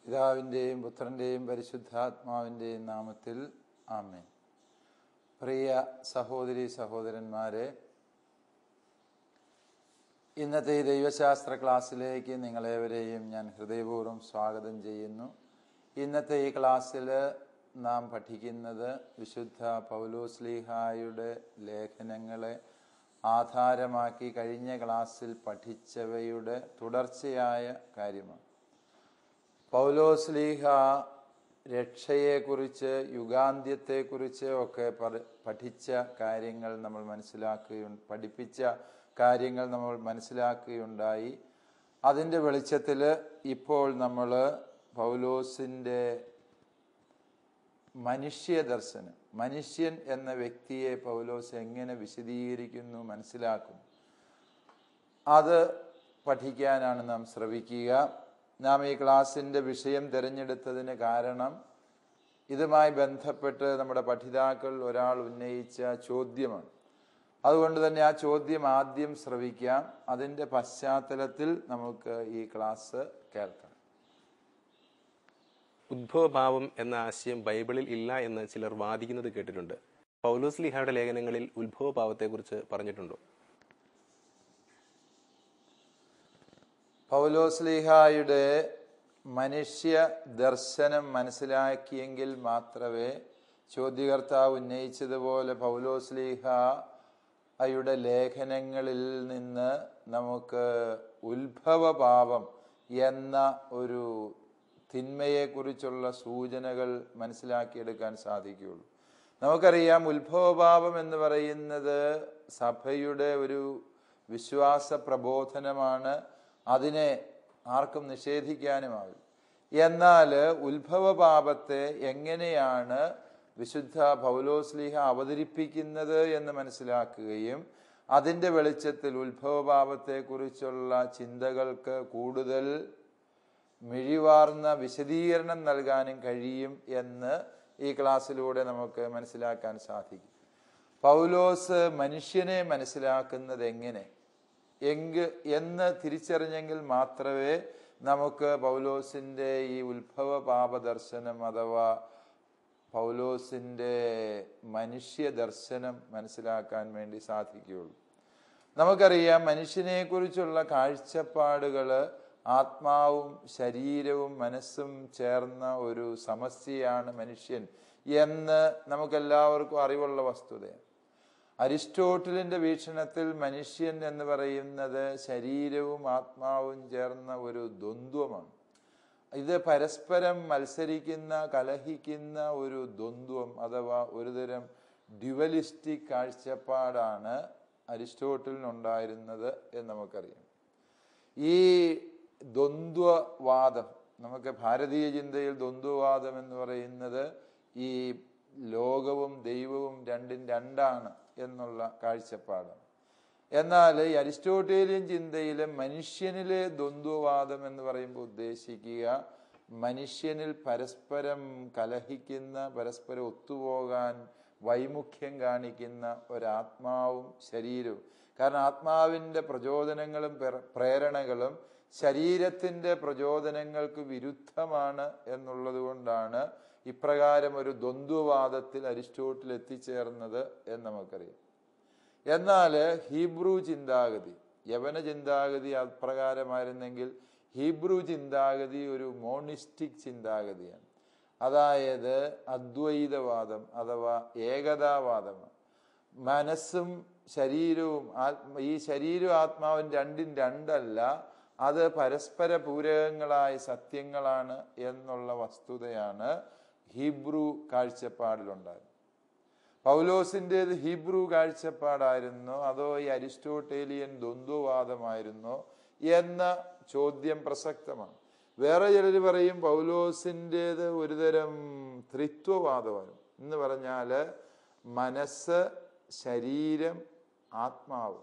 പിതാവിൻ്റെയും പുത്രൻ്റെയും പരിശുദ്ധാത്മാവിൻ്റെയും നാമത്തിൽ ആമേൻ പ്രിയ സഹോദരി സഹോദരന്മാരെ ഇന്നത്തെ ഈ ദൈവശാസ്ത്ര ക്ലാസ്സിലേക്ക് നിങ്ങളേവരെയും ഞാൻ ഹൃദയപൂർവ്വം സ്വാഗതം ചെയ്യുന്നു ഇന്നത്തെ ഈ ക്ലാസ്സിൽ നാം പഠിക്കുന്നത് വിശുദ്ധ പൗലോസ്ലീഹായുടെ ലേഖനങ്ങളെ ആധാരമാക്കി കഴിഞ്ഞ ക്ലാസ്സിൽ പഠിച്ചവയുടെ തുടർച്ചയായ കാര്യമാണ് പൗലോസ്ലീഹ രക്ഷയെക്കുറിച്ച് യുഗാന്ത്യത്തെക്കുറിച്ച് ഒക്കെ പ- പഠിച്ച കാര്യങ്ങൾ നമ്മൾ മനസ്സിലാക്കുകയും പഠിപ്പിച്ച കാര്യങ്ങൾ നമ്മൾ മനസ്സിലാക്കുകയുണ്ടായി അതിൻ്റെ വെളിച്ചത്തിൽ ഇപ്പോൾ നമ്മൾ പൗലോസിൻ്റെ മനുഷ്യ ദർശനം മനുഷ്യൻ എന്ന വ്യക്തിയെ പൗലോസ് എങ്ങനെ വിശദീകരിക്കുന്നു മനസ്സിലാക്കുന്നു അത് പഠിക്കാനാണ് നാം ശ്രമിക്കുക നാം ഈ ക്ലാസ്സിൻ്റെ വിഷയം തിരഞ്ഞെടുത്തതിന് കാരണം ഇതുമായി ബന്ധപ്പെട്ട് നമ്മുടെ പഠിതാക്കൾ ഒരാൾ ഉന്നയിച്ച ചോദ്യമാണ് അതുകൊണ്ട് തന്നെ ആ ചോദ്യം ആദ്യം ശ്രവിക്കാം അതിൻ്റെ പശ്ചാത്തലത്തിൽ നമുക്ക് ഈ ക്ലാസ് കേൾക്കാം ഉദ്ഭവഭാവം എന്ന ആശയം ബൈബിളിൽ ഇല്ല എന്ന് ചിലർ വാദിക്കുന്നത് കേട്ടിട്ടുണ്ട് പൗലോസ് ലിഹായുടെ ലേഖനങ്ങളിൽ ഉത്ഭവഭാവത്തെക്കുറിച്ച് പറഞ്ഞിട്ടുണ്ടോ പൗലോസ്ലിഹായുടെ മനുഷ്യ ദർശനം മനസ്സിലാക്കിയെങ്കിൽ മാത്രമേ ചോദ്യകർത്താവ് ഉന്നയിച്ചതുപോലെ പൗലോസ്ലിഹയുടെ ലേഖനങ്ങളിൽ നിന്ന് നമുക്ക് ഉത്ഭവഭാവം എന്ന ഒരു തിന്മയെക്കുറിച്ചുള്ള സൂചനകൾ മനസ്സിലാക്കിയെടുക്കാൻ സാധിക്കുകയുള്ളൂ നമുക്കറിയാം ഉത്ഭവഭാവം എന്ന് പറയുന്നത് സഭയുടെ ഒരു വിശ്വാസ പ്രബോധനമാണ് അതിനെ ആർക്കും നിഷേധിക്കാനുമാകും എന്നാൽ ഉത്ഭവപാപത്തെ എങ്ങനെയാണ് വിശുദ്ധ പൗലോസ്ലിഹ അവതരിപ്പിക്കുന്നത് എന്ന് മനസ്സിലാക്കുകയും അതിൻ്റെ വെളിച്ചത്തിൽ ഉത്ഭവപാപത്തെക്കുറിച്ചുള്ള ചിന്തകൾക്ക് കൂടുതൽ മിഴിവാർന്ന വിശദീകരണം നൽകാനും കഴിയും എന്ന് ഈ ക്ലാസ്സിലൂടെ നമുക്ക് മനസ്സിലാക്കാൻ സാധിക്കും പൗലോസ് മനുഷ്യനെ മനസ്സിലാക്കുന്നത് എങ്ങനെ എങ്ക് എന്ന് തിരിച്ചറിഞ്ഞെങ്കിൽ മാത്രമേ നമുക്ക് പൗലോസിൻ്റെ ഈ ഉത്ഭവ പാപദർശനം അഥവാ പൗലോസിൻ്റെ മനുഷ്യ ദർശനം മനസ്സിലാക്കാൻ വേണ്ടി സാധിക്കുകയുള്ളൂ നമുക്കറിയാം മനുഷ്യനെക്കുറിച്ചുള്ള കാഴ്ചപ്പാടുകൾ ആത്മാവും ശരീരവും മനസ്സും ചേർന്ന ഒരു സമസ്യയാണ് മനുഷ്യൻ എന്ന് നമുക്കെല്ലാവർക്കും അറിവുള്ള വസ്തുതയാണ് അരിസ്റ്റോട്ടിലിന്റെ വീക്ഷണത്തിൽ മനുഷ്യൻ എന്ന് പറയുന്നത് ശരീരവും ആത്മാവും ചേർന്ന ഒരു ദ്വന്ദ്വമാണ് ഇത് പരസ്പരം മത്സരിക്കുന്ന കലഹിക്കുന്ന ഒരു ദ്വന്ദ്വം അഥവാ ഒരുതരം ഡ്യുവലിസ്റ്റിക് കാഴ്ചപ്പാടാണ് അരിസ്റ്റോട്ടിലിനുണ്ടായിരുന്നത് എന്ന് നമുക്കറിയാം ഈ ദ്വന്ദ്വവാദം നമുക്ക് ഭാരതീയ ചിന്തയിൽ ദ്വന്ദ്വവാദം എന്ന് പറയുന്നത് ഈ ലോകവും ദൈവവും രണ്ടും രണ്ടാണ് എന്നുള്ള കാഴ്ചപ്പാടാണ് എന്നാൽ ഈ അരിസ്റ്റോട്ടേലിയൻ ചിന്തയിലെ മനുഷ്യനിലെ ദ്വന്ദ്വവാദം എന്ന് പറയുമ്പോൾ ഉദ്ദേശിക്കുക മനുഷ്യനിൽ പരസ്പരം കലഹിക്കുന്ന പരസ്പരം ഒത്തുപോകാൻ വൈമുഖ്യം കാണിക്കുന്ന ഒരാത്മാവും ശരീരവും കാരണം ആത്മാവിൻ്റെ പ്രചോദനങ്ങളും പ്ര- പ്രേരണകളും ശരീരത്തിൻ്റെ പ്രചോദനങ്ങൾക്ക് വിരുദ്ധമാണ് എന്നുള്ളത് കൊണ്ടാണ് ഇപ്രകാരം ഒരു ദ്വന്ദ്വവാദത്തിൽ അരിസ്റ്റോട്ടിൽ എത്തിച്ചേർന്നത് എന്ന് നമുക്കറിയാം എന്നാൽ ഹീബ്രു ചിന്താഗതി യവന ചിന്താഗതി അപ്രകാരമായിരുന്നെങ്കിൽ ഹീബ്രു ചിന്താഗതി ഒരു മോണിസ്റ്റിക് ചിന്താഗതിയാണ് അതായത് അദ്വൈതവാദം അഥവാ ഏകതാവാദമാണ് മനസ്സും ശരീരവും ആത്മ ഈ ശരീരവും ആത്മാവും രണ്ടും രണ്ടല്ല അത് പരസ്പര പൂരകങ്ങളായ സത്യങ്ങളാണ് എന്നുള്ള വസ്തുതയാണ് ഹീബ്രു കാഴ്ചപ്പാടിലുണ്ടായത് പൗലോസിൻ്റെത് ഹീബ്രു കാഴ്ചപ്പാടായിരുന്നോ അതോ ഈ അരിസ്റ്റോട്ടേലിയൻ ദ്വന്ദ്വവാദമായിരുന്നോ എന്ന ചോദ്യം പ്രസക്തമാണ് വേറെ ചിലർ പറയും പൗലോസിൻ്റെത് ഒരുതരം ത്രിത്വവാദമാണ് എന്ന് പറഞ്ഞാൽ മനസ്സ് ശരീരം ആത്മാവ്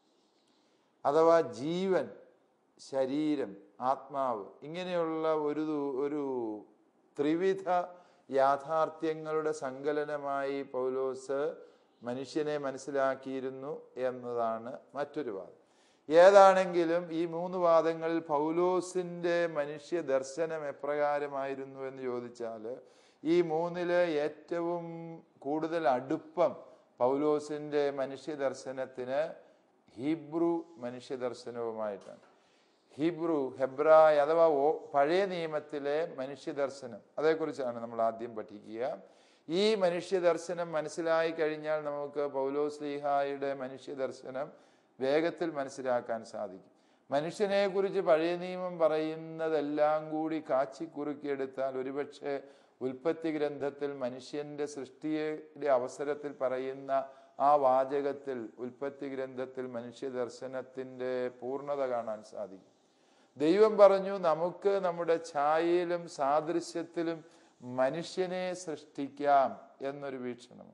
അഥവാ ജീവൻ ശരീരം ആത്മാവ് ഇങ്ങനെയുള്ള ഒരു ഒരു ത്രിവിധ യാഥാർത്ഥ്യങ്ങളുടെ സങ്കലനമായി പൗലോസ് മനുഷ്യനെ മനസ്സിലാക്കിയിരുന്നു എന്നതാണ് മറ്റൊരു വാദം ഏതാണെങ്കിലും ഈ മൂന്ന് വാദങ്ങളിൽ പൗലോസിന്റെ മനുഷ്യ ദർശനം എപ്രകാരമായിരുന്നു എന്ന് ചോദിച്ചാൽ ഈ മൂന്നില് ഏറ്റവും കൂടുതൽ അടുപ്പം പൗലോസിന്റെ മനുഷ്യ ദർശനത്തിന് ഹീബ്രു മനുഷ്യ ദർശനവുമായിട്ടാണ് ഹീബ്രു ഹെബ്രായ് അഥവാ ഓ പഴയ നിയമത്തിലെ മനുഷ്യ ദർശനം അതേക്കുറിച്ചാണ് നമ്മൾ ആദ്യം പഠിക്കുക ഈ മനുഷ്യ ദർശനം മനസ്സിലായി കഴിഞ്ഞാൽ നമുക്ക് പൗലോസ് ലീഹായുടെ മനുഷ്യ ദർശനം വേഗത്തിൽ മനസ്സിലാക്കാൻ സാധിക്കും മനുഷ്യനെ കുറിച്ച് പഴയ നിയമം പറയുന്നതെല്ലാം കൂടി കാച്ചി കുറുക്കിയെടുത്താൽ ഒരുപക്ഷെ ഉൽപ്പത്തി ഗ്രന്ഥത്തിൽ മനുഷ്യന്റെ സൃഷ്ടിയുടെ അവസരത്തിൽ പറയുന്ന ആ വാചകത്തിൽ ഉൽപ്പത്തി ഗ്രന്ഥത്തിൽ മനുഷ്യ ദർശനത്തിന്റെ പൂർണ്ണത കാണാൻ സാധിക്കും ദൈവം പറഞ്ഞു നമുക്ക് നമ്മുടെ ഛായയിലും സാദൃശ്യത്തിലും മനുഷ്യനെ സൃഷ്ടിക്കാം എന്നൊരു വീക്ഷണം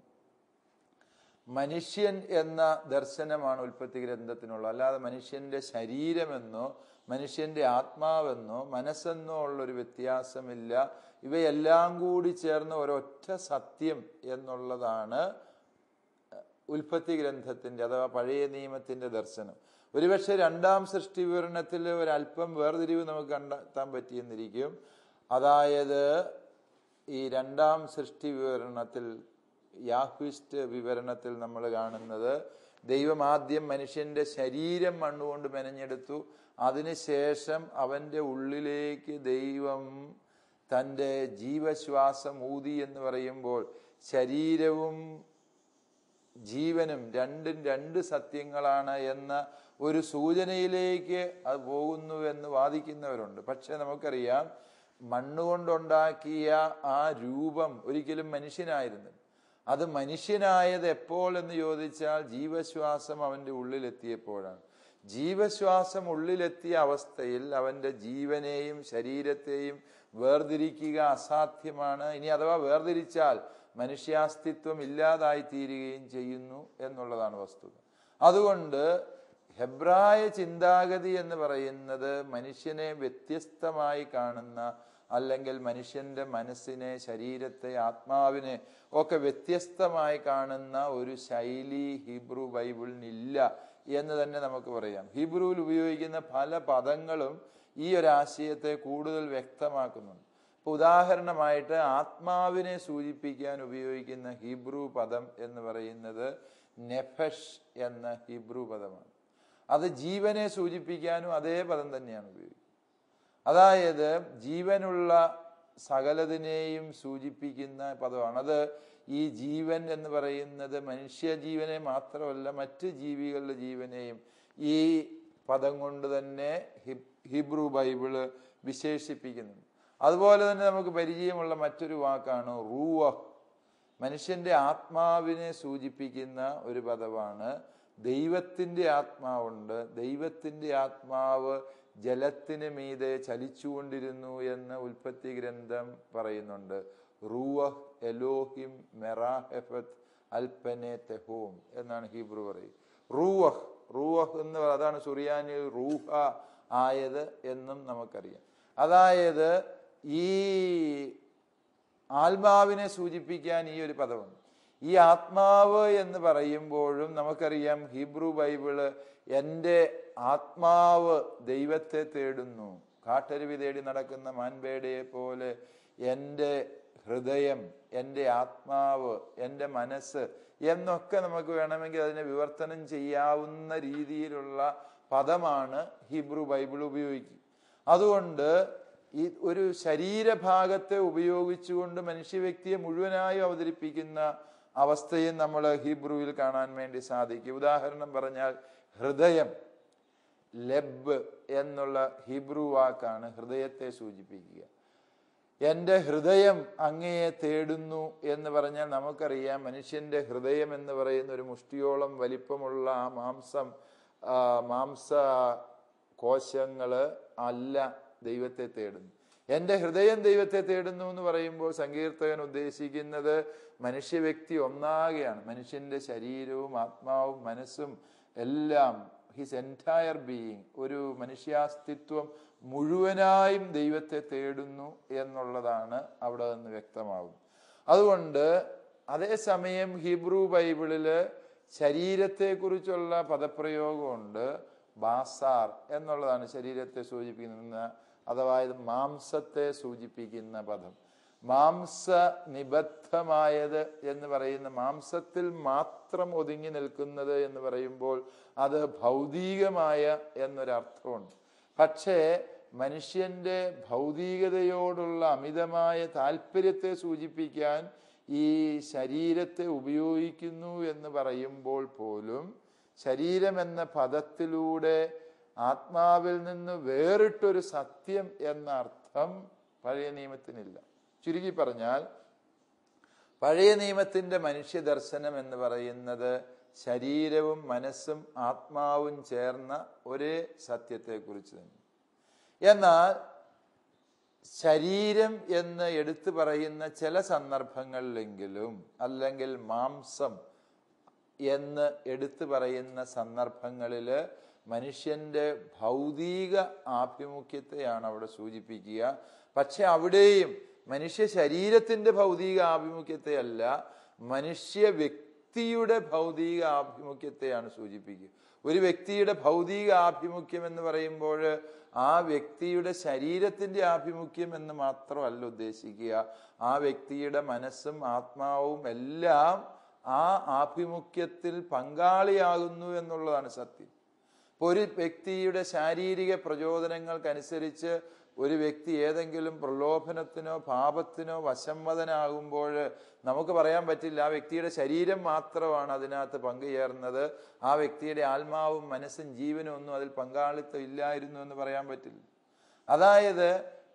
മനുഷ്യൻ എന്ന ദർശനമാണ് ഉൽപ്പത്തി ഗ്രന്ഥത്തിനുള്ളത് അല്ലാതെ മനുഷ്യന്റെ ശരീരമെന്നോ മനുഷ്യന്റെ ആത്മാവെന്നോ മനസ്സെന്നോ ഉള്ളൊരു വ്യത്യാസമില്ല ഇവയെല്ലാം കൂടി ചേർന്ന് ഒരൊറ്റ സത്യം എന്നുള്ളതാണ് ഉൽപ്പത്തി ഗ്രന്ഥത്തിന്റെ അഥവാ പഴയ നിയമത്തിന്റെ ദർശനം ഒരുപക്ഷെ രണ്ടാം സൃഷ്ടി വിവരണത്തിൽ ഒരല്പം വേർതിരിവ് നമുക്ക് കണ്ടെത്താൻ പറ്റിയെന്നിരിക്കും അതായത് ഈ രണ്ടാം സൃഷ്ടി വിവരണത്തിൽ യാഹ്വിസ്റ്റ് വിവരണത്തിൽ നമ്മൾ കാണുന്നത് ദൈവം ആദ്യം മനുഷ്യന്റെ ശരീരം മണ്ണുകൊണ്ട് മെനഞ്ഞെടുത്തു അതിനുശേഷം അവന്റെ ഉള്ളിലേക്ക് ദൈവം തൻ്റെ ജീവശ്വാസം ഊതി എന്ന് പറയുമ്പോൾ ശരീരവും ജീവനും രണ്ടും രണ്ട് സത്യങ്ങളാണ് എന്ന ഒരു സൂചനയിലേക്ക് അത് പോകുന്നു എന്ന് വാദിക്കുന്നവരുണ്ട് പക്ഷെ നമുക്കറിയാം മണ്ണുകൊണ്ടുണ്ടാക്കിയ ആ രൂപം ഒരിക്കലും മനുഷ്യനായിരുന്നു അത് മനുഷ്യനായത് എപ്പോൾ എന്ന് ചോദിച്ചാൽ ജീവശ്വാസം അവൻ്റെ ഉള്ളിലെത്തിയപ്പോഴാണ് ജീവശ്വാസം ഉള്ളിലെത്തിയ അവസ്ഥയിൽ അവൻ്റെ ജീവനെയും ശരീരത്തെയും വേർതിരിക്കുക അസാധ്യമാണ് ഇനി അഥവാ വേർതിരിച്ചാൽ മനുഷ്യാസ്തിത്വം ഇല്ലാതായി തീരുകയും ചെയ്യുന്നു എന്നുള്ളതാണ് വസ്തുത അതുകൊണ്ട് ഹെബ്രായ ചിന്താഗതി എന്ന് പറയുന്നത് മനുഷ്യനെ വ്യത്യസ്തമായി കാണുന്ന അല്ലെങ്കിൽ മനുഷ്യന്റെ മനസ്സിനെ ശരീരത്തെ ആത്മാവിനെ ഒക്കെ വ്യത്യസ്തമായി കാണുന്ന ഒരു ശൈലി ഹീബ്രു ബൈബിളിനില്ല എന്ന് തന്നെ നമുക്ക് പറയാം ഹീബ്രുവിൽ ഉപയോഗിക്കുന്ന പല പദങ്ങളും ഈ ഒരു ആശയത്തെ കൂടുതൽ വ്യക്തമാക്കുന്നുണ്ട് ഇപ്പൊ ഉദാഹരണമായിട്ട് ആത്മാവിനെ സൂചിപ്പിക്കാൻ ഉപയോഗിക്കുന്ന ഹീബ്രു പദം എന്ന് പറയുന്നത് നെഫഷ് എന്ന ഹീബ്രു പദമാണ് അത് ജീവനെ സൂചിപ്പിക്കാനും അതേ പദം തന്നെയാണ് ഉപയോഗിക്കുന്നത് അതായത് ജീവനുള്ള സകലതിനെയും സൂചിപ്പിക്കുന്ന പദമാണ് അത് ഈ ജീവൻ എന്ന് പറയുന്നത് മനുഷ്യ ജീവനെ മാത്രമല്ല മറ്റ് ജീവികളുടെ ജീവനെയും ഈ പദം കൊണ്ട് തന്നെ ഹിബ്രു ബൈബിള് വിശേഷിപ്പിക്കുന്നുണ്ട് അതുപോലെ തന്നെ നമുക്ക് പരിചയമുള്ള മറ്റൊരു വാക്കാണ് റൂവ മനുഷ്യന്റെ ആത്മാവിനെ സൂചിപ്പിക്കുന്ന ഒരു പദമാണ് ദൈവത്തിൻ്റെ ആത്മാവുണ്ട് ദൈവത്തിൻ്റെ ആത്മാവ് ജലത്തിന് മീതെ ചലിച്ചുകൊണ്ടിരുന്നു എന്ന് ഉൽപ്പത്തി ഗ്രന്ഥം പറയുന്നുണ്ട് റൂവഹ് എലോഹിം മെറാഹെഫത്ത് അൽപ്പനെ തെഹോം എന്നാണ് ഹീബ്രു പറയും റൂവഹ് റൂവഹ് എന്ന് പറ- അതാണ് സുറിയാനിൽ റൂഹ ആയത് എന്നും നമുക്കറിയാം അതായത് ഈ ആത്മാവിനെ സൂചിപ്പിക്കാൻ ഈ ഒരു പദമുണ്ട് ഈ ആത്മാവ് എന്ന് പറയുമ്പോഴും നമുക്കറിയാം ഹീബ്രു ബൈബിള് എൻ്റെ ആത്മാവ് ദൈവത്തെ തേടുന്നു കാട്ടരുവി തേടി നടക്കുന്ന മാൻപേടയെ പോലെ എൻ്റെ ഹൃദയം എൻ്റെ ആത്മാവ് എൻ്റെ മനസ്സ് എന്നൊക്കെ നമുക്ക് വേണമെങ്കിൽ അതിനെ വിവർത്തനം ചെയ്യാവുന്ന രീതിയിലുള്ള പദമാണ് ഹീബ്രു ബൈബിൾ ഉപയോഗിക്കുക അതുകൊണ്ട് ഈ ഒരു ശരീരഭാഗത്തെ ഉപയോഗിച്ചുകൊണ്ട് മനുഷ്യ വ്യക്തിയെ മുഴുവനായും അവതരിപ്പിക്കുന്ന അവസ്ഥയും നമ്മൾ ഹീബ്രുവിൽ കാണാൻ വേണ്ടി സാധിക്കും ഉദാഹരണം പറഞ്ഞാൽ ഹൃദയം ലബ് എന്നുള്ള ഹീബ്രു വാക്കാണ് ഹൃദയത്തെ സൂചിപ്പിക്കുക എൻ്റെ ഹൃദയം അങ്ങയെ തേടുന്നു എന്ന് പറഞ്ഞാൽ നമുക്കറിയാം മനുഷ്യന്റെ ഹൃദയം എന്ന് പറയുന്ന ഒരു മുഷ്ടിയോളം വലിപ്പമുള്ള ആ മാംസം ആ, മാംസ കോശങ്ങള് അല്ല ദൈവത്തെ തേടുന്നു എൻ്റെ ഹൃദയം ദൈവത്തെ തേടുന്നു എന്ന് പറയുമ്പോൾ സങ്കീർത്തകൻ ഉദ്ദേശിക്കുന്നത് മനുഷ്യ വ്യക്തി ഒന്നാകെയാണ് മനുഷ്യന്റെ ശരീരവും ആത്മാവും മനസ്സും എല്ലാം ഹിസ് എൻറ്റയർ ബീയിങ് ഒരു മനുഷ്യാസ്തിത്വം മുഴുവനായും ദൈവത്തെ തേടുന്നു എന്നുള്ളതാണ് അവിടെ നിന്ന് വ്യക്തമാകുന്നത് അതുകൊണ്ട് അതേസമയം ഹീബ്രു ബൈബിളില് ശരീരത്തെക്കുറിച്ചുള്ള പദപ്രയോഗമുണ്ട് ബാസാർ എന്നുള്ളതാണ് ശരീരത്തെ സൂചിപ്പിക്കുന്ന അഥവാ ഇത് മാംസത്തെ സൂചിപ്പിക്കുന്ന പദം മാംസ നിബദ്ധമായത് എന്ന് പറയുന്ന മാംസത്തിൽ മാത്രം ഒതുങ്ങി നിൽക്കുന്നത് എന്ന് പറയുമ്പോൾ അത് ഭൗതികമായ എന്നൊരർത്ഥമുണ്ട് പക്ഷേ മനുഷ്യന്റെ ഭൗതികതയോടുള്ള അമിതമായ താല്പര്യത്തെ സൂചിപ്പിക്കാൻ ഈ ശരീരത്തെ ഉപയോഗിക്കുന്നു എന്ന് പറയുമ്പോൾ പോലും ശരീരം എന്ന പദത്തിലൂടെ ആത്മാവിൽ നിന്ന് വേറിട്ടൊരു സത്യം എന്ന അർത്ഥം പഴയ നിയമത്തിനില്ല ചുരുക്കി പറഞ്ഞാൽ പഴയ നിയമത്തിന്റെ മനുഷ്യ ദർശനം എന്ന് പറയുന്നത് ശരീരവും മനസ്സും ആത്മാവും ചേർന്ന ഒരേ സത്യത്തെക്കുറിച്ച് തന്നെ എന്നാൽ ശരീരം എന്ന് എടുത്തു പറയുന്ന ചില സന്ദർഭങ്ങളിലെങ്കിലും അല്ലെങ്കിൽ മാംസം എന്ന് എടുത്തു പറയുന്ന സന്ദർഭങ്ങളിൽ മനുഷ്യന്റെ ഭൗതിക ആഭിമുഖ്യത്തെയാണ് അവിടെ സൂചിപ്പിക്കുക പക്ഷെ അവിടെയും മനുഷ്യ ശരീരത്തിന്റെ ഭൗതിക ആഭിമുഖ്യത്തെ അല്ല മനുഷ്യ വ്യക്തിയുടെ ഭൗതിക ആഭിമുഖ്യത്തെയാണ് സൂചിപ്പിക്കുക ഒരു വ്യക്തിയുടെ ഭൗതിക ആഭിമുഖ്യം എന്ന് പറയുമ്പോൾ ആ വ്യക്തിയുടെ ശരീരത്തിന്റെ ആഭിമുഖ്യം എന്ന് മാത്രമല്ല ഉദ്ദേശിക്കുക ആ വ്യക്തിയുടെ മനസ്സും ആത്മാവും എല്ലാം ആ ആഭിമുഖ്യത്തിൽ പങ്കാളിയാകുന്നു എന്നുള്ളതാണ് സത്യം ഇപ്പൊ ഒരു വ്യക്തിയുടെ ശാരീരിക പ്രചോദനങ്ങൾക്കനുസരിച്ച് ഒരു വ്യക്തി ഏതെങ്കിലും പ്രലോഭനത്തിനോ പാപത്തിനോ വശംവദനാകുമ്പോൾ നമുക്ക് പറയാൻ പറ്റില്ല ആ വ്യക്തിയുടെ ശരീരം മാത്രമാണ് അതിനകത്ത് പങ്കുചേർന്നത് ആ വ്യക്തിയുടെ ആത്മാവും മനസ്സും ജീവനും ഒന്നും അതിൽ പങ്കാളിത്തം ഇല്ലായിരുന്നു എന്ന് പറയാൻ പറ്റില്ല അതായത്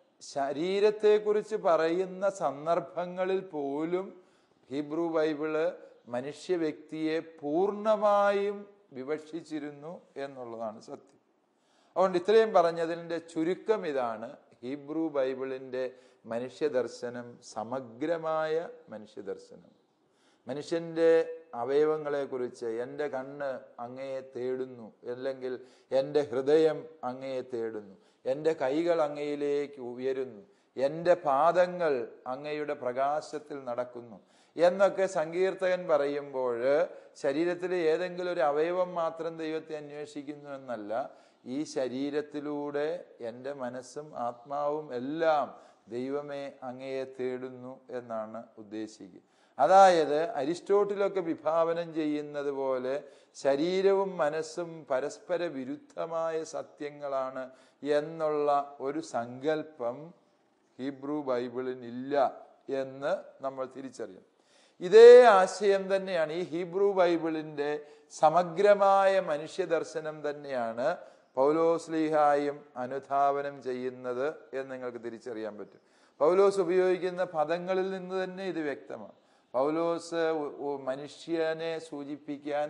ശരീരത്തെക്കുറിച്ച് പറയുന്ന സന്ദർഭങ്ങളിൽ പോലും ഹീബ്രു ബൈബിള് മനുഷ്യ വ്യക്തിയെ പൂർണ്ണമായും വിവക്ഷിച്ചിരുന്നു എന്നുള്ളതാണ് സത്യം അതുകൊണ്ട് ഇത്രയും പറഞ്ഞതിൻ്റെ ചുരുക്കം ഇതാണ് ഹീബ്രു ബൈബിളിൻ്റെ മനുഷ്യദർശനം സമഗ്രമായ മനുഷ്യദർശനം മനുഷ്യന്റെ അവയവങ്ങളെക്കുറിച്ച് എൻ്റെ കണ്ണ് അങ്ങയെ തേടുന്നു അല്ലെങ്കിൽ എൻ്റെ ഹൃദയം അങ്ങയെ തേടുന്നു എൻ്റെ കൈകൾ അങ്ങയിലേക്ക് ഉയരുന്നു എൻ്റെ പാദങ്ങൾ അങ്ങയുടെ പ്രകാശത്തിൽ നടക്കുന്നു എന്നൊക്കെ സങ്കീർത്തകൻ പറയുമ്പോൾ ശരീരത്തിലെ ഏതെങ്കിലും ഒരു അവയവം മാത്രം ദൈവത്തെ അന്വേഷിക്കുന്നു എന്നല്ല ഈ ശരീരത്തിലൂടെ എൻ്റെ മനസ്സും ആത്മാവും എല്ലാം ദൈവമേ അങ്ങയെ തേടുന്നു എന്നാണ് ഉദ്ദേശിക്കുക അതായത് അരിസ്റ്റോട്ടിലൊക്കെ വിഭാവനം ചെയ്യുന്നത് പോലെ ശരീരവും മനസ്സും പരസ്പര വിരുദ്ധമായ സത്യങ്ങളാണ് എന്നുള്ള ഒരു സങ്കല്പം ഹീബ്രു ബൈബിളിനില്ല എന്ന് നമ്മൾ തിരിച്ചറിയണം ഇതേ ആശയം തന്നെയാണ് ഈ ഹീബ്രു ബൈബിളിന്റെ സമഗ്രമായ മനുഷ്യദർശനം തന്നെയാണ് പൗലോസ്ലിഹായും അനുധാവനം ചെയ്യുന്നത് എന്ന് നിങ്ങൾക്ക് തിരിച്ചറിയാൻ പറ്റും പൗലോസ് ഉപയോഗിക്കുന്ന പദങ്ങളിൽ നിന്ന് തന്നെ ഇത് വ്യക്തമാണ് പൗലോസ് മനുഷ്യനെ സൂചിപ്പിക്കാൻ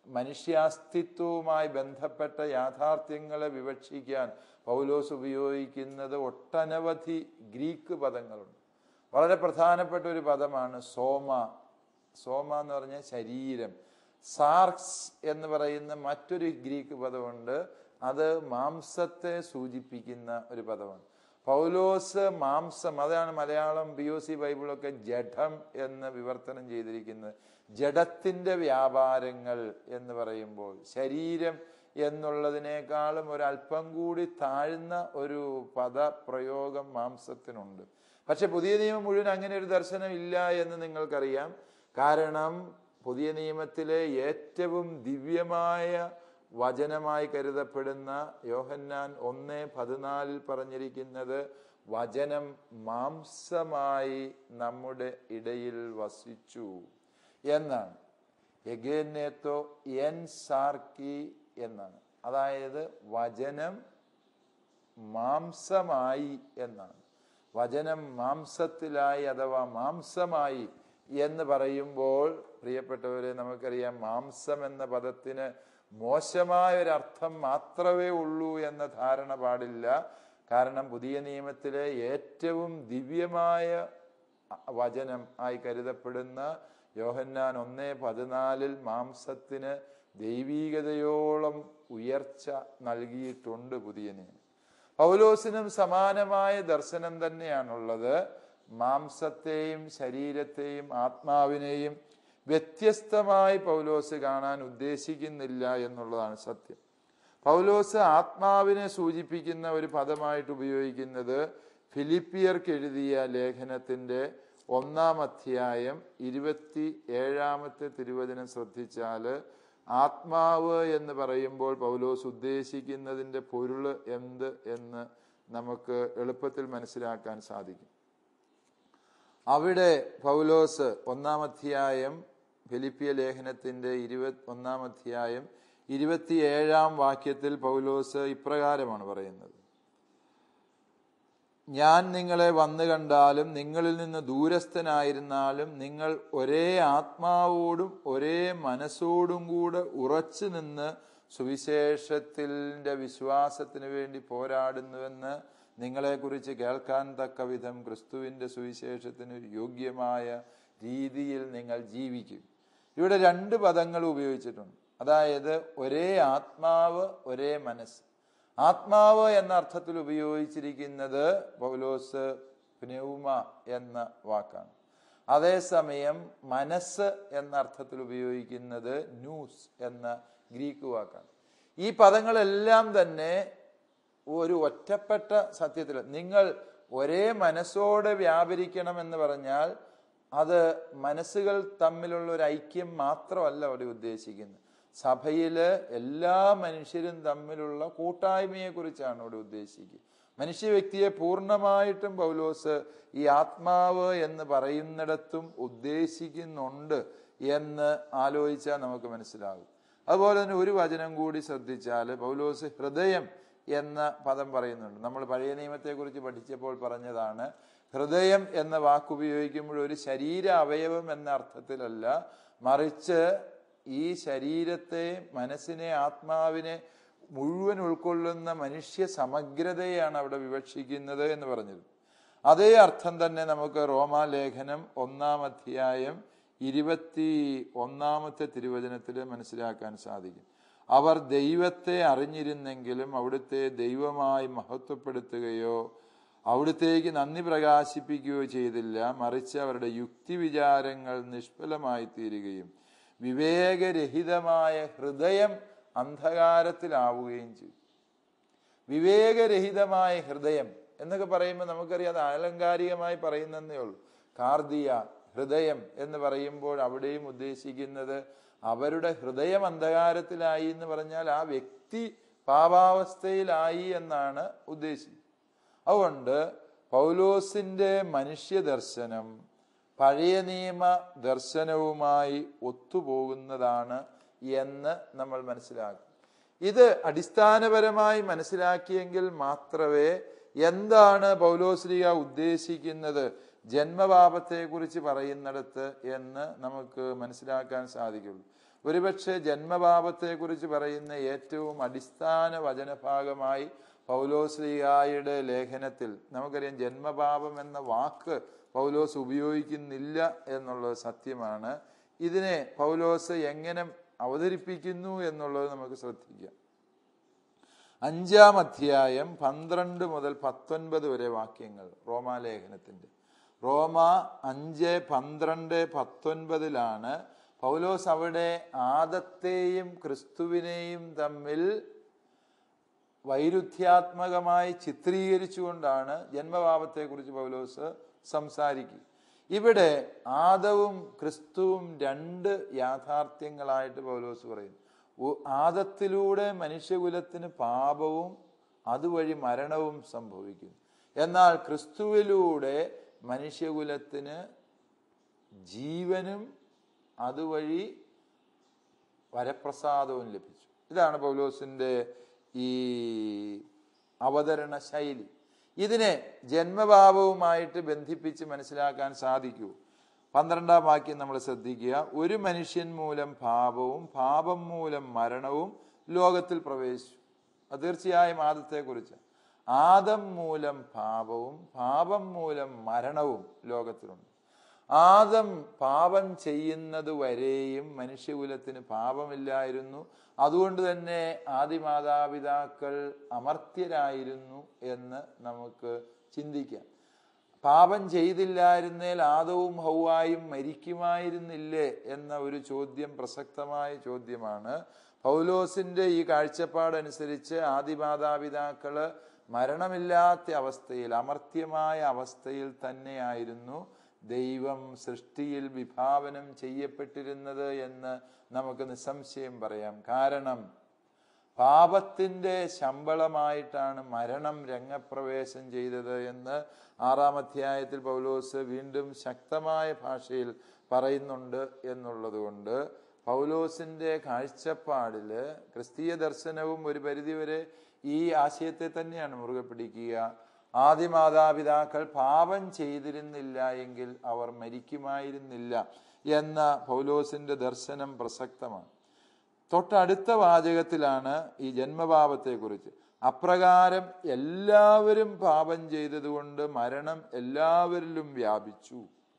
മനുഷ്യാസ്തിത്വവുമായി ബന്ധപ്പെട്ട യാഥാർത്ഥ്യങ്ങളെ വിവക്ഷിക്കാൻ പൗലോസ് ഉപയോഗിക്കുന്നത് ഒട്ടനവധി ഗ്രീക്ക് പദങ്ങളുണ്ട് വളരെ പ്രധാനപ്പെട്ട ഒരു പദമാണ് സോമ സോമ എന്ന് പറഞ്ഞാൽ ശരീരം സാർക്സ് എന്ന് പറയുന്ന മറ്റൊരു ഗ്രീക്ക് പദമുണ്ട് അത് മാംസത്തെ സൂചിപ്പിക്കുന്ന ഒരു പദമാണ് പൗലോസ് മാംസം അതാണ് മലയാളം ബി ഒ സി ബൈബിളൊക്കെ ജഡം എന്ന് വിവർത്തനം ചെയ്തിരിക്കുന്നത് ജഡത്തിന്റെ വ്യാപാരങ്ങൾ എന്ന് പറയുമ്പോൾ ശരീരം എന്നുള്ളതിനേക്കാളും ഒരല്പം കൂടി താഴ്ന്ന ഒരു പദപ്രയോഗം മാംസത്തിനുണ്ട് പക്ഷെ പുതിയ നിയമം മുഴുവൻ അങ്ങനെ ഒരു ദർശനം ഇല്ല എന്ന് നിങ്ങൾക്കറിയാം കാരണം പുതിയ നിയമത്തിലെ ഏറ്റവും ദിവ്യമായ വചനമായി കരുതപ്പെടുന്ന യോഹന്നാൻ ഒന്ന് പതിനാലിൽ പറഞ്ഞിരിക്കുന്നത് വചനം മാംസമായി നമ്മുടെ ഇടയിൽ വസിച്ചു എന്നാണ് എഗേനേത്തോ എൻ സാർക്കി എന്നാണ് അതായത് വചനം മാംസമായി എന്നാണ് വചനം മാംസത്തിലായി അഥവാ മാംസമായി എന്ന് പറയുമ്പോൾ പ്രിയപ്പെട്ടവരെ നമുക്കറിയാം മാംസം എന്ന പദത്തിന് മോശമായ ഒരർത്ഥം മാത്രമേ ഉള്ളൂ എന്ന ധാരണ പാടില്ല കാരണം പുതിയ നിയമത്തിലെ ഏറ്റവും ദിവ്യമായ വചനം ആയി കരുതപ്പെടുന്ന യോഹന്നാൻ ഒന്നേ പതിനാലിൽ മാംസത്തിന് ദൈവീകതയോളം ഉയർച്ച നൽകിയിട്ടുണ്ട് പുതിയ നിയമം പൗലോസിനും സമാനമായ ദർശനം തന്നെയാണുള്ളത് മാംസത്തെയും ശരീരത്തെയും ആത്മാവിനെയും വ്യത്യസ്തമായി പൗലോസ് കാണാൻ ഉദ്ദേശിക്കുന്നില്ല എന്നുള്ളതാണ് സത്യം പൗലോസ് ആത്മാവിനെ സൂചിപ്പിക്കുന്ന ഒരു പദമായിട്ട് ഉപയോഗിക്കുന്നത് ഫിലിപ്പിയർക്ക് എഴുതിയ ലേഖനത്തിന്റെ ഒന്നാം അധ്യായം ഇരുപത്തി ഏഴാമത്തെ തിരുവചനം ശ്രദ്ധിച്ചാൽ ആത്മാവ് എന്ന് പറയുമ്പോൾ പൗലോസ് ഉദ്ദേശിക്കുന്നതിൻ്റെ പൊരുള് എന്ത് എന്ന് നമുക്ക് എളുപ്പത്തിൽ മനസ്സിലാക്കാൻ സാധിക്കും അവിടെ പൗലോസ് ഒന്നാം അധ്യായം ഫിലിപ്പിയ ലേഖനത്തിന്റെ ഇരുപത്തി ഒന്നാം അധ്യായം ഇരുപത്തിയേഴാം വാക്യത്തിൽ പൗലോസ് ഇപ്രകാരമാണ് പറയുന്നത് ഞാൻ നിങ്ങളെ വന്നു കണ്ടാലും നിങ്ങളിൽ നിന്ന് ദൂരസ്ഥനായിരുന്നാലും നിങ്ങൾ ഒരേ ആത്മാവോടും ഒരേ മനസ്സോടും കൂടെ ഉറച്ചു നിന്ന് സുവിശേഷത്തിൻ്റെ വിശ്വാസത്തിന് വേണ്ടി പോരാടുന്നുവെന്ന് നിങ്ങളെക്കുറിച്ച് കേൾക്കാൻ തക്ക വിധം ക്രിസ്തുവിൻ്റെ സുവിശേഷത്തിന് യോഗ്യമായ രീതിയിൽ നിങ്ങൾ ജീവിക്കും ഇവിടെ രണ്ട് പദങ്ങൾ ഉപയോഗിച്ചിട്ടുണ്ട് അതായത് ഒരേ ആത്മാവ് ഒരേ മനസ്സ് ആത്മാവ് എന്ന അർത്ഥത്തിൽ ഉപയോഗിച്ചിരിക്കുന്നത് പൗലോസ് പ്നൗമ എന്ന വാക്കാണ് അതേസമയം മനസ്സ് എന്ന അർത്ഥത്തിൽ ഉപയോഗിക്കുന്നത് ന്യൂസ് എന്ന ഗ്രീക്ക് വാക്കാണ് ഈ പദങ്ങളെല്ലാം തന്നെ ഒരു ഒറ്റപ്പെട്ട സത്യത്തിൽ നിങ്ങൾ ഒരേ മനസ്സോടെ വ്യാപരിക്കണം എന്ന് പറഞ്ഞാൽ അത് മനസ്സുകൾ തമ്മിലുള്ള ഒരു ഐക്യം മാത്രമല്ല അവിടെ ഉദ്ദേശിക്കുന്നത് സഭയില് എല്ലാ മനുഷ്യരും തമ്മിലുള്ള കൂട്ടായ്മയെ കുറിച്ചാണ് ഇവിടെ ഉദ്ദേശിക്കുന്നത് മനുഷ്യ വ്യക്തിയെ പൂർണ്ണമായിട്ടും പൗലോസ് ഈ ആത്മാവ് എന്ന് പറയുന്നിടത്തും ഉദ്ദേശിക്കുന്നുണ്ട് എന്ന് ആലോചിച്ചാൽ നമുക്ക് മനസ്സിലാകും അതുപോലെ തന്നെ ഒരു വചനം കൂടി ശ്രദ്ധിച്ചാൽ പൗലോസ് ഹൃദയം എന്ന പദം പറയുന്നുണ്ട് നമ്മൾ പഴയ നിയമത്തെക്കുറിച്ച് പഠിച്ചപ്പോൾ പറഞ്ഞതാണ് ഹൃദയം എന്ന വാക്ക് ഉപയോഗിക്കുമ്പോൾ ഒരു ശരീര അവയവം എന്ന അർത്ഥത്തിലല്ല മറിച്ച് ഈ ശരീരത്തെ മനസ്സിനെ ആത്മാവിനെ മുഴുവൻ ഉൾക്കൊള്ളുന്ന മനുഷ്യ സമഗ്രതയാണ് അവിടെ വിവക്ഷിക്കുന്നത് എന്ന് പറഞ്ഞത് അതേ അർത്ഥം തന്നെ നമുക്ക് റോമാലേഖനം ഒന്നാം അധ്യായം ഇരുപത്തി ഒന്നാമത്തെ തിരുവചനത്തിൽ മനസ്സിലാക്കാൻ സാധിക്കും അവർ ദൈവത്തെ അറിഞ്ഞിരുന്നെങ്കിലും അവിടുത്തെ ദൈവമായി മഹത്വപ്പെടുത്തുകയോ അവിടുത്തേക്ക് നന്ദി പ്രകാശിപ്പിക്കുകയോ ചെയ്തില്ല മറിച്ച് അവരുടെ യുക്തി വിചാരങ്ങൾ നിഷ്ഫലമായി തീരുകയും വിവേകരഹിതമായ ഹൃദയം അന്ധകാരത്തിലാവുകയും ചെയ്തു വിവേകരഹിതമായ ഹൃദയം എന്നൊക്കെ പറയുമ്പോൾ നമുക്കറിയാം അത് ആലങ്കാരികമായി പറയുന്നതേ ഉള്ളൂ കാർദിയ ഹൃദയം എന്ന് പറയുമ്പോൾ അവിടെയും ഉദ്ദേശിക്കുന്നത് അവരുടെ ഹൃദയം അന്ധകാരത്തിലായി എന്ന് പറഞ്ഞാൽ ആ വ്യക്തി പാപാവസ്ഥയിലായി എന്നാണ് ഉദ്ദേശിക്കുന്നത് അതുകൊണ്ട് പൗലോസിന്റെ മനുഷ്യ ദർശനം പഴയ നിയമ ദർശനവുമായി ഒത്തുപോകുന്നതാണ് എന്ന് നമ്മൾ മനസ്സിലാക്കും ഇത് അടിസ്ഥാനപരമായി മനസ്സിലാക്കിയെങ്കിൽ മാത്രമേ എന്താണ് പൗലോസ്ലിക ഉദ്ദേശിക്കുന്നത് ജന്മപാപത്തെക്കുറിച്ച് പറയുന്നിടത്ത് എന്ന് നമുക്ക് മനസ്സിലാക്കാൻ സാധിക്കുള്ളൂ ഒരുപക്ഷെ ജന്മപാപത്തെക്കുറിച്ച് പറയുന്ന ഏറ്റവും അടിസ്ഥാന വചനഭാഗമായി പൗലോസ്ലിഹായുടെ ലേഖനത്തിൽ നമുക്കറിയാം ജന്മപാപം എന്ന വാക്ക് പൗലോസ് ഉപയോഗിക്കുന്നില്ല എന്നുള്ളത് സത്യമാണ് ഇതിനെ പൗലോസ് എങ്ങനെ അവതരിപ്പിക്കുന്നു എന്നുള്ളത് നമുക്ക് ശ്രദ്ധിക്കാം അഞ്ചാം അധ്യായം പന്ത്രണ്ട് മുതൽ പത്തൊൻപത് വരെ വാക്യങ്ങൾ റോമാലേഖനത്തിന്റെ റോമ അഞ്ച് പന്ത്രണ്ട് പത്തൊൻപതിലാണ് പൗലോസ് അവിടെ ആദത്തെയും ക്രിസ്തുവിനെയും തമ്മിൽ വൈരുദ്ധ്യാത്മകമായി ചിത്രീകരിച്ചുകൊണ്ടാണ് ജന്മപാപത്തെക്കുറിച്ച് പൗലോസ് സംസാരിക്കുക ഇവിടെ ആദവും ക്രിസ്തുവും രണ്ട് യാഥാർത്ഥ്യങ്ങളായിട്ട് പൗലോസ് പറയുന്നു ഉ- ആദത്തിലൂടെ മനുഷ്യകുലത്തിന് പാപവും അതുവഴി മരണവും സംഭവിക്കുന്നു എന്നാൽ ക്രിസ്തുവിലൂടെ മനുഷ്യകുലത്തിന് ജീവനും അതുവഴി വരപ്രസാദവും ലഭിച്ചു ഇതാണ് പൗലോസിന്റെ ഈ അവതരണ ശൈലി ഇതിനെ ജന്മഭാവവുമായിട്ട് ബന്ധിപ്പിച്ച് മനസ്സിലാക്കാൻ സാധിക്കൂ പന്ത്രണ്ടാം വാക്യം നമ്മൾ ശ്രദ്ധിക്കുക ഒരു മനുഷ്യൻ മൂലം പാപവും പാപം മൂലം മരണവും ലോകത്തിൽ പ്രവേശിച്ചു അത് തീർച്ചയായും ആദത്തെക്കുറിച്ച് ആദം മൂലം പാപവും പാപം മൂലം മരണവും ലോകത്തിലുണ്ട് ആദം പാപം ചെയ്യുന്നത് വരെയും മനുഷ്യകുലത്തിന് പാപമില്ലായിരുന്നു അതുകൊണ്ട് തന്നെ ആദിമാതാപിതാക്കൾ അമർത്യരായിരുന്നു എന്ന് നമുക്ക് ചിന്തിക്കാം പാപം ചെയ്തില്ലായിരുന്നേൽ ആദവും ഹൗവായും മരിക്കുമായിരുന്നില്ലേ എന്ന ഒരു ചോദ്യം പ്രസക്തമായ ചോദ്യമാണ് പൗലോസിന്റെ ഈ കാഴ്ചപ്പാടനുസരിച്ച് ആദിമാതാപിതാക്കള് മരണമില്ലാത്ത അവസ്ഥയിൽ അമർത്യമായ അവസ്ഥയിൽ തന്നെയായിരുന്നു ദൈവം സൃഷ്ടിയിൽ വിഭാവനം ചെയ്യപ്പെട്ടിരുന്നത് എന്ന് നമുക്ക് നിസ്സംശയം പറയാം കാരണം പാപത്തിന്റെ ശമ്പളമായിട്ടാണ് മരണം രംഗപ്രവേശം ചെയ്തത് എന്ന് ആറാം അധ്യായത്തിൽ പൗലോസ് വീണ്ടും ശക്തമായ ഭാഷയിൽ പറയുന്നുണ്ട് എന്നുള്ളതുകൊണ്ട് പൗലോസിന്റെ കാഴ്ചപ്പാടില് ക്രിസ്തീയ ദർശനവും ഒരു പരിധിവരെ ഈ ആശയത്തെ തന്നെയാണ് മുറുകെ പിടിക്കുക ആദിമാതാപിതാക്കൾ പാപം ചെയ്തിരുന്നില്ല എങ്കിൽ അവർ മരിക്കുമായിരുന്നില്ല എന്ന പൗലോസിന്റെ ദർശനം പ്രസക്തമാണ് തൊട്ടടുത്ത വാചകത്തിലാണ് ഈ ജന്മപാപത്തെക്കുറിച്ച് അപ്രകാരം എല്ലാവരും പാപം ചെയ്തതുകൊണ്ട് മരണം എല്ലാവരിലും വ്യാപിച്ചു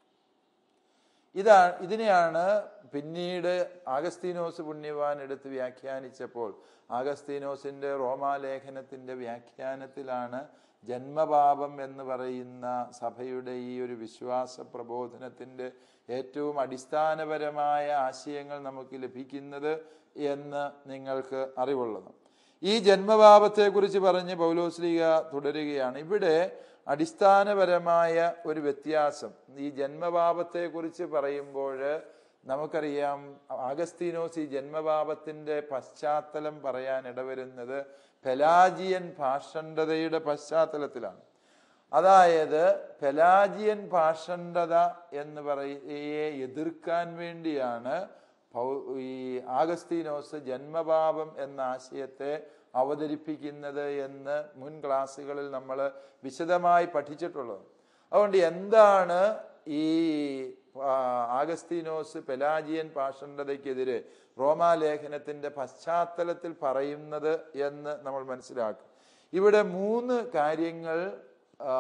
ഇതാ ഇതിനെയാണ് പിന്നീട് ആഗസ്തീനോസ് പുണ്യവാൻ എടുത്ത് വ്യാഖ്യാനിച്ചപ്പോൾ ആഗസ്തീനോസിന്റെ റോമാലേഖനത്തിന്റെ വ്യാഖ്യാനത്തിലാണ് ജന്മപാപം എന്ന് പറയുന്ന സഭയുടെ ഈ ഒരു വിശ്വാസ പ്രബോധനത്തിന്റെ ഏറ്റവും അടിസ്ഥാനപരമായ ആശയങ്ങൾ നമുക്ക് ലഭിക്കുന്നത് എന്ന് നിങ്ങൾക്ക് അറിവുള്ളത് ഈ ജന്മപാപത്തെക്കുറിച്ച് പറഞ്ഞ് പൗലോസ്ലിക തുടരുകയാണ് ഇവിടെ അടിസ്ഥാനപരമായ ഒരു വ്യത്യാസം ഈ ജന്മപാപത്തെക്കുറിച്ച് പറയുമ്പോൾ നമുക്കറിയാം അഗസ്തീനോസ് ഈ ജന്മപാപത്തിന്റെ പശ്ചാത്തലം പറയാൻ ഇടവരുന്നത് പെലാജിയൻ ഭാഷണ്ഡതയുടെ പശ്ചാത്തലത്തിലാണ് അതായത് പെലാജിയൻ ഭാഷണ്ഡത എന്ന് പറയെ എതിർക്കാൻ വേണ്ടിയാണ് പൗ- ഈ ആഗസ്തീനോസ് ജന്മപാപം എന്ന ആശയത്തെ അവതരിപ്പിക്കുന്നത് എന്ന് മുൻ ക്ലാസ്സുകളിൽ നമ്മൾ വിശദമായി പഠിച്ചിട്ടുള്ളത് അതുകൊണ്ട് എന്താണ് ഈ ആ, ആഗസ്തീനോസ് പെലാജിയൻ പാഷണ്ഡതയ്ക്കെതിരെ റോമാലേഖനത്തിന്റെ പശ്ചാത്തലത്തിൽ പറയുന്നത് എന്ന് നമ്മൾ മനസ്സിലാക്കും ഇവിടെ മൂന്ന് കാര്യങ്ങൾ ആ,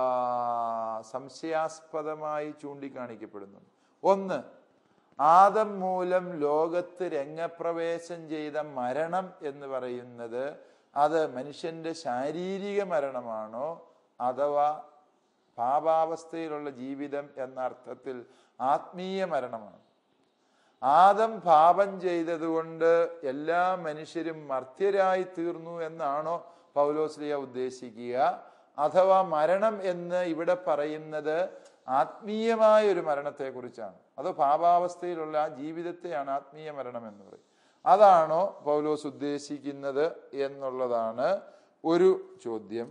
സംശയാസ്പദമായി ചൂണ്ടിക്കാണിക്കപ്പെടുന്നു ഒന്ന് ആദം മൂലം ലോകത്ത് രംഗപ്രവേശം ചെയ്ത മരണം എന്ന് പറയുന്നത് അത് മനുഷ്യന്റെ ശാരീരിക മരണമാണോ അഥവാ പാപാവസ്ഥയിലുള്ള ജീവിതം എന്ന അർത്ഥത്തിൽ ആത്മീയ മരണമാണ് ആദം പാപം ചെയ്തതുകൊണ്ട് എല്ലാ മനുഷ്യരും മർത്യരായി തീർന്നു എന്നാണോ പൗലോസ്ലിയ ഉദ്ദേശിക്കുക അഥവാ മരണം എന്ന് ഇവിടെ പറയുന്നത് ആത്മീയമായ ഒരു മരണത്തെക്കുറിച്ചാണ് അതോ പാപാവസ്ഥയിലുള്ള ആ ജീവിതത്തെയാണ് ആത്മീയ മരണം എന്ന് പറയും അതാണോ പൗലോസ് ഉദ്ദേശിക്കുന്നത് എന്നുള്ളതാണ് ഒരു ചോദ്യം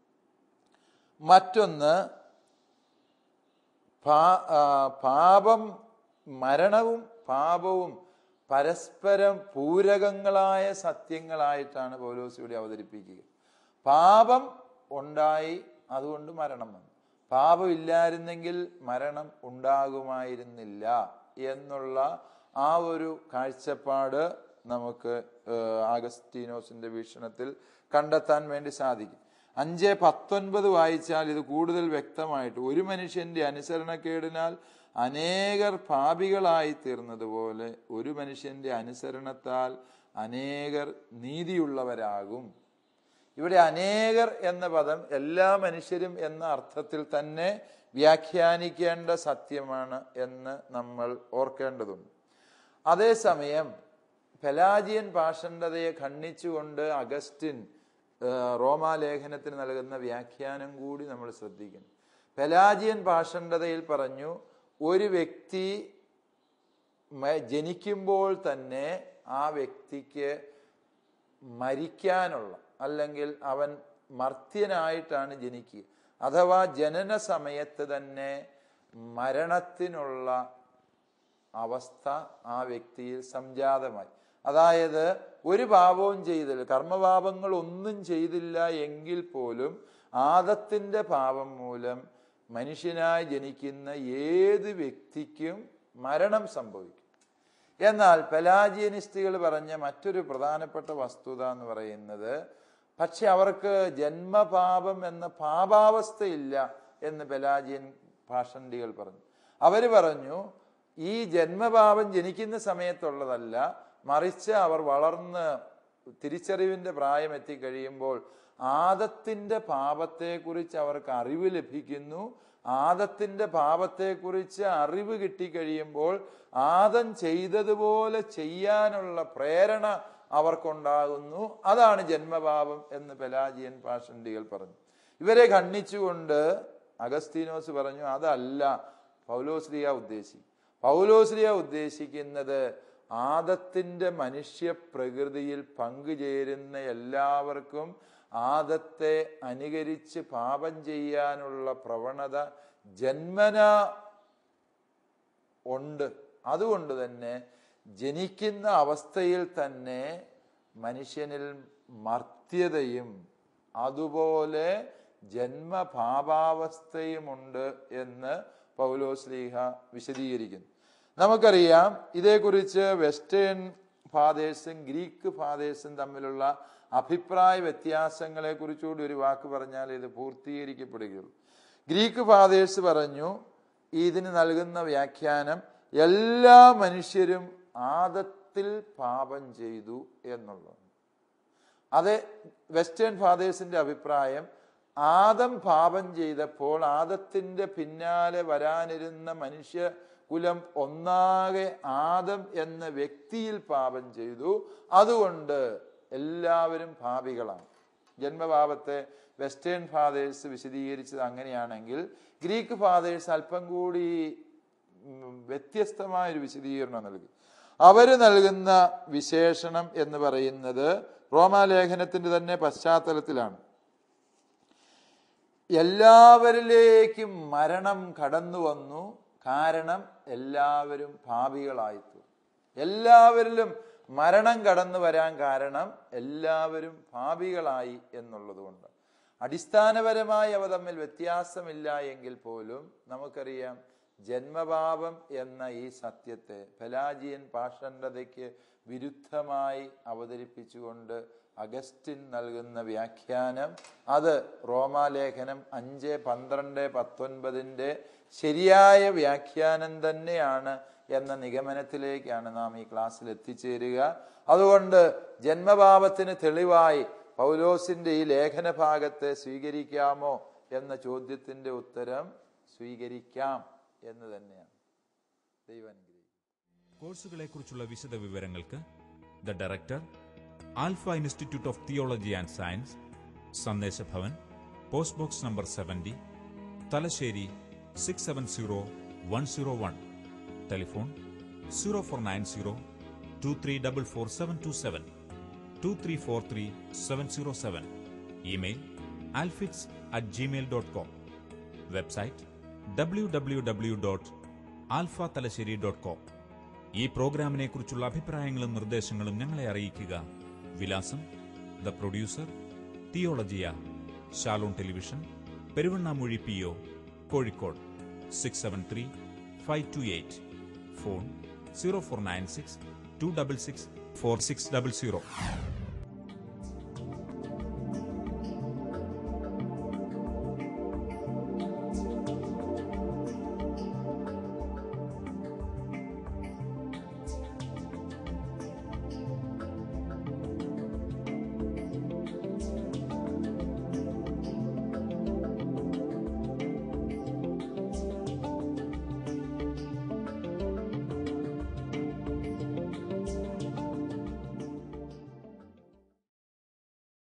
മറ്റൊന്ന് പാ- ആ, പാപം മരണവും പാപവും പരസ്പരം പൂരകങ്ങളായ സത്യങ്ങളായിട്ടാണ് പൗലോസ് ഇവിടെ അവതരിപ്പിക്കുക പാപം ഉണ്ടായി അതുകൊണ്ട് മരണം വന്നു പാപം ഇല്ലായിരുന്നെങ്കിൽ മരണം ഉണ്ടാകുമായിരുന്നില്ല എന്നുള്ള ആ ഒരു കാഴ്ചപ്പാട് നമുക്ക് ഏഹ്, ആഗസ്റ്റീനോസിന്റെ വീക്ഷണത്തിൽ കണ്ടെത്താൻ വേണ്ടി സാധിക്കും അഞ്ച് പത്തൊൻപത് വായിച്ചാൽ ഇത് കൂടുതൽ വ്യക്തമായിട്ട് ഒരു മനുഷ്യന്റെ അനുസരണക്കേടിനാൽ അനേകർ പാപികളായി തീർന്നതുപോലെ ഒരു മനുഷ്യന്റെ അനുസരണത്താൽ അനേകർ നീതിയുള്ളവരാകും ഇവിടെ അനേകർ എന്ന പദം എല്ലാ മനുഷ്യരും എന്ന അർത്ഥത്തിൽ തന്നെ വ്യാഖ്യാനിക്കേണ്ട സത്യമാണ് എന്ന് നമ്മൾ ഓർക്കേണ്ടതുണ്ട് അതേസമയം പെലാജിയൻ പാഷണ്ഡതയെ ഖണ്ഡിച്ചുകൊണ്ട് അഗസ്റ്റിൻ ആ, റോമാലേഖനത്തിന് നൽകുന്ന വ്യാഖ്യാനം കൂടി നമ്മൾ ശ്രദ്ധിക്കണം പെലാജിയൻ പാഷണ്ഡതയിൽ പറഞ്ഞു ഒരു വ്യക്തി മ- ജനിക്കുമ്പോൾ തന്നെ ആ വ്യക്തിക്ക് മരിക്കാനുള്ള അല്ലെങ്കിൽ അവൻ മർത്യനായിട്ടാണ് ജനിക്കുക അഥവാ ജനന സമയത്ത് തന്നെ മരണത്തിനുള്ള അവസ്ഥ ആ വ്യക്തിയിൽ സംജാതമായി അതായത് ഒരു പാപവും ചെയ്തില്ല കർമ്മപാപങ്ങൾ ഒന്നും ചെയ്തില്ല എങ്കിൽ പോലും ആദത്തിന്റെ പാപം മൂലം മനുഷ്യനായി ജനിക്കുന്ന ഏത് വ്യക്തിക്കും മരണം സംഭവിക്കും എന്നാൽ പെലാജിയനിസ്റ്റുകൾ പറഞ്ഞ മറ്റൊരു പ്രധാനപ്പെട്ട വസ്തുത എന്ന് പറയുന്നത് പക്ഷെ അവർക്ക് ജന്മപാപം എന്ന പാപാവസ്ഥയില്ല എന്ന് പെലാജിയൻ ഭാഷണ്ടികൾ പറഞ്ഞു അവര് പറഞ്ഞു ഈ ജന്മപാപം ജനിക്കുന്ന സമയത്തുള്ളതല്ല മറിച്ച് അവർ വളർന്ന് തിരിച്ചറിവിന്റെ പ്രായം എത്തിക്കഴിയുമ്പോൾ ആദത്തിന്റെ പാപത്തെക്കുറിച്ച് അവർക്ക് അറിവ് ലഭിക്കുന്നു ആദത്തിന്റെ പാപത്തെക്കുറിച്ച് അറിവ് കിട്ടിക്കഴിയുമ്പോൾ ആദം ചെയ്തതുപോലെ ചെയ്യാനുള്ള പ്രേരണ അവർക്കുണ്ടാകുന്നു അതാണ് ജന്മപാപം എന്ന് പെലാജിയൻ പാഷണ്ടികൾ പറഞ്ഞു ഇവരെ ഖണ്ഡിച്ചുകൊണ്ട് അഗസ്തീനോസ് പറഞ്ഞു അതല്ല പൗലോസ്ലിയ ഉദ്ദേശിക്കും പൗലോസ്ലിയ ഉദ്ദേശിക്കുന്നത് ആദത്തിന്റെ മനുഷ്യ പ്രകൃതിയിൽ പങ്കുചേരുന്ന എല്ലാവർക്കും ആദത്തെ അനുകരിച്ച് പാപം ചെയ്യാനുള്ള പ്രവണത ജന്മന ഉണ്ട് അതുകൊണ്ട് തന്നെ ജനിക്കുന്ന അവസ്ഥയിൽ തന്നെ മനുഷ്യനിൽ മർത്യതയും അതുപോലെ ജന്മഭാവാവസ്ഥയുമുണ്ട് എന്ന് പൗലോസ്ലീഹ വിശദീകരിക്കുന്നു നമുക്കറിയാം ഇതേക്കുറിച്ച് വെസ്റ്റേൺ ഫാദേഴ്സും ഗ്രീക്ക് ഫാദേഴ്സും തമ്മിലുള്ള അഭിപ്രായ വ്യത്യാസങ്ങളെ കുറിച്ചുകൂടി ഒരു വാക്ക് പറഞ്ഞാൽ ഇത് പൂർത്തീകരിക്കപ്പെടുകയുള്ളൂ ഗ്രീക്ക് ഫാദേഴ്സ് പറഞ്ഞു ഇതിന് നൽകുന്ന വ്യാഖ്യാനം എല്ലാ മനുഷ്യരും ആദത്തിൽ പാപം ചെയ്തു എന്നുള്ളത് അത് വെസ്റ്റേൺ ഫാദേഴ്സിന്റെ അഭിപ്രായം ആദം പാപം ചെയ്തപ്പോൾ ആദത്തിന്റെ പിന്നാലെ വരാനിരുന്ന മനുഷ്യ കുലം ഒന്നാകെ ആദം എന്ന വ്യക്തിയിൽ പാപം ചെയ്തു അതുകൊണ്ട് എല്ലാവരും പാപികളാണ് ജന്മപാപത്തെ വെസ്റ്റേൺ ഫാദേഴ്സ് വിശദീകരിച്ചത് അങ്ങനെയാണെങ്കിൽ ഗ്രീക്ക് ഫാദേഴ്സ് അല്പം കൂടി ഉം, വ്യത്യസ്തമായൊരു വിശദീകരണം നൽകി അവര് നൽകുന്ന വിശേഷണം എന്ന് പറയുന്നത് റോമാലേഖനത്തിന്റെ തന്നെ പശ്ചാത്തലത്തിലാണ് എല്ലാവരിലേക്കും മരണം കടന്നു വന്നു കാരണം എല്ലാവരും പാപികളായിത്തു എല്ലാവരിലും മരണം കടന്നു വരാൻ കാരണം എല്ലാവരും പാപികളായി എന്നുള്ളതുകൊണ്ട് അടിസ്ഥാനപരമായി അവ തമ്മിൽ വ്യത്യാസമില്ല എങ്കിൽ പോലും നമുക്കറിയാം ജന്മപാപം എന്ന ഈ സത്യത്തെ ഫലാജിയൻ പാഷണ്ഡതയ്ക്ക് വിരുദ്ധമായി അവതരിപ്പിച്ചുകൊണ്ട് അഗസ്റ്റിൻ നൽകുന്ന വ്യാഖ്യാനം അത് റോമാലേഖനം അഞ്ച് പന്ത്രണ്ട് പത്തൊൻപതിൻ്റെ ശരിയായ വ്യാഖ്യാനം തന്നെയാണ് എന്ന നിഗമനത്തിലേക്കാണ് നാം ഈ ക്ലാസ്സിൽ എത്തിച്ചേരുക അതുകൊണ്ട് ജന്മപാപത്തിന് തെളിവായി പൗലോസിന്റെ ഈ ലേഖന ഭാഗത്തെ സ്വീകരിക്കാമോ എന്ന ചോദ്യത്തിന്റെ ഉത്തരം സ്വീകരിക്കാം എന്ന് തന്നെയാണ് ദൈവം അനുഗ്രഹിക്കട്ടെ. കോഴ്സുകളെക്കുറിച്ചുള്ള വിശദ വിവരങ്ങൾക്ക് the director Alpha institute of theology and science Sandeshabhavan post box number seventy Thalassery six seven zero one zero one telephone zero four nine zero two three double four seven two seven two three four three seven zero seven email alphix at Gmail dot com website W W W dot Alpha Thalassery dot com ഈ പ്രോഗ്രാമിനെ കുറിച്ചുള്ള അഭിപ്രായങ്ങളും നിർദ്ദേശങ്ങളും ഞങ്ങളെ അറിയിക്കുക വിലാസം the producer തിയോളജിയ Shalom television Peruvannamuzhi P O Kozhikode six seven three five two eight phone zero four nine six two double six four six double zero